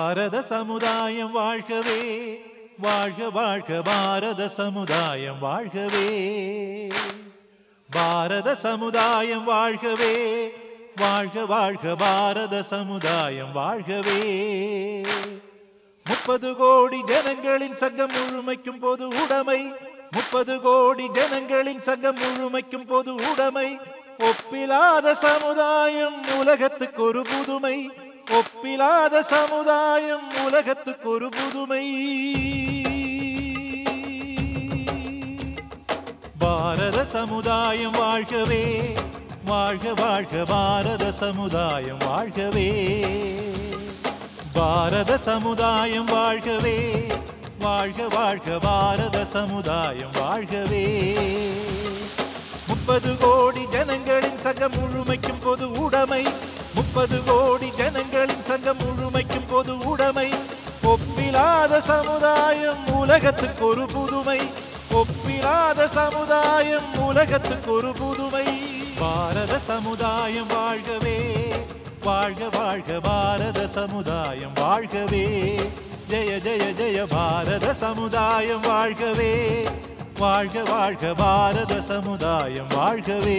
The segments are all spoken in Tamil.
பாரத சமுதாயம் வாழ்கவே வாழ்க வாழ்க பாரத சமுதாயம் வாழ்கவே பாரத சமுதாயம் வாழ்கவே வாழ்க வாழ்க பாரத சமுதாயம் வாழ்கவே முப்பது கோடி ஜனங்களின் சங்கம் முழுமைக்கும் பொது உடைமை முப்பது கோடி ஜனங்களின் சங்கம் முழுமைக்கும் பொது உடைமை ஒப்பிலாத சமுதாயம் உலகத்துக்கு ஒரு புதுமை ஒப்பிலாத சமுதாயம் உலகத்துக்கு ஒரு புதுமை பாரத சமுதாயம் வாழ்கவே வாழ்க வாழ்க பாரத சமுதாயம் வாழ்கவே பாரத சமுதாயம் வாழ்கவே வாழ்க வாழ்க பாரத சமுதாயம் வாழ்கவே முப்பது கோடி ஜனங்களின் சங்கம் முழுமைக்கும் பொது உடைமை முப்பது கோடி ஜனங்களின் சங்கம் முழுமைக்கும் பொது உடைமை ஒப்பிலாத சமுதாயம் உலகத்துக்கு ஒரு புதுமை ஒப்பிலாத சமுதாயம் உலகத்துக்கு ஒரு புதுமை பாரத சமுதாயம் வாழ்கவே வாழ்க வாழ்க பாரத சமுதாயம் வாழ்கவே ஜெய ஜெய ஜெய பாரத சமுதாயம் வாழ்கவே வாழ்க வாழ்க பாரத சமுதாயம் வாழ்கவே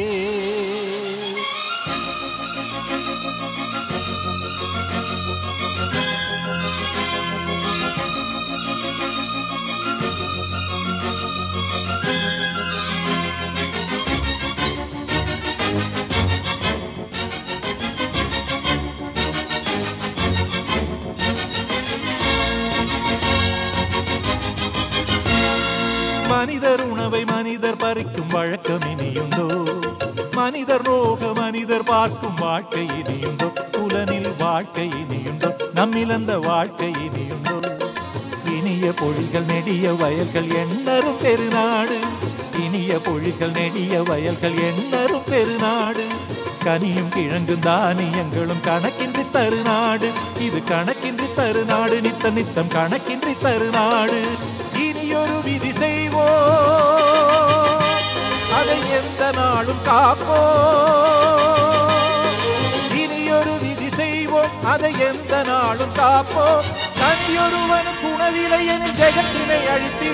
மனிதர் உணவை மனிதர் பறிக்கும் வழக்கம் இனியுண்டோ மனிதர் நோக மனிதர் பார்க்கும் வாழ்க்கை இனியுண்டோ புலனில் வாழ்க்கை இனியுண்டோ நம்மிழந்த வாழ்க்கை இனியுண்டோ இனிய பொழிகள் நெடிய வயல்கள் எண்ணரும் பெருநாடு இனிய பொழிகள் நெடிய வயல்கள் எண்ணரும் பெருநாடு கனியும் கிழங்கும் தானியங்களும் கணக்கின்றி தருநாடு இது கணக்கின்றி தருநாடு நித்த நித்தம் கணக்கின்றி தருநாடு இனியொரு விதி செய்வோம் அதை எந்த நாளும் காப்போம் இனியொரு விதி செய்வோம் அதை எந்த நாளும் காப்போம் தனியொருவனுக்கு உணவில்லை என ஜெகத்தினை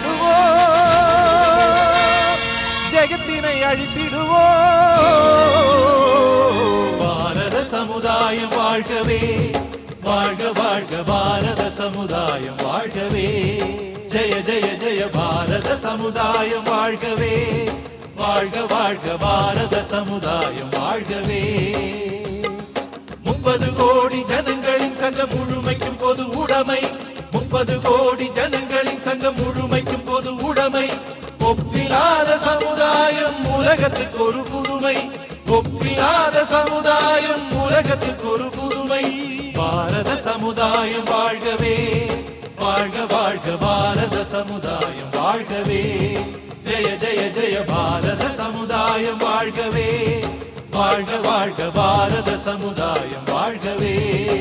அழித்திடுவோம் ஜெகத்தினை அழித்திடுவோம் பாரத சமுதாயம் வாழ்கவே வாழ்க வாழ்க பாரத சமுதாயம் வாழ்கவே ஜெய ஜெய ஜெய பாரத சமுதாயம் வாழ்கவே வாழ்க வாழ்க பாரத சமுதாயம் வாழ்கவே முப்பது கோடி ஜனங்களின் சங்கம் முழுமைக்கும் பொது உடைமை முப்பது கோடி ஜனங்களின் சங்கம் முழுமைக்கும் பொது உடைமை ஒப்பிலாத சமுதாயம் உலகத்துக்கு ஒரு புதுமை ஒப்பிலாத சமுதாயம் உலகத்துக்கு ஒரு புதுமை பாரத சமுதாயம் வாழ்கவே வாழ்க வாழ்க பாரத சமுதாயம் வாழ்கவே ஜெய ஜெய ஜெய பாரத சமுதாயம் வாழ்கவே வாழ்க வாழ்க பாரத சமுதாயம் வாழ்கவே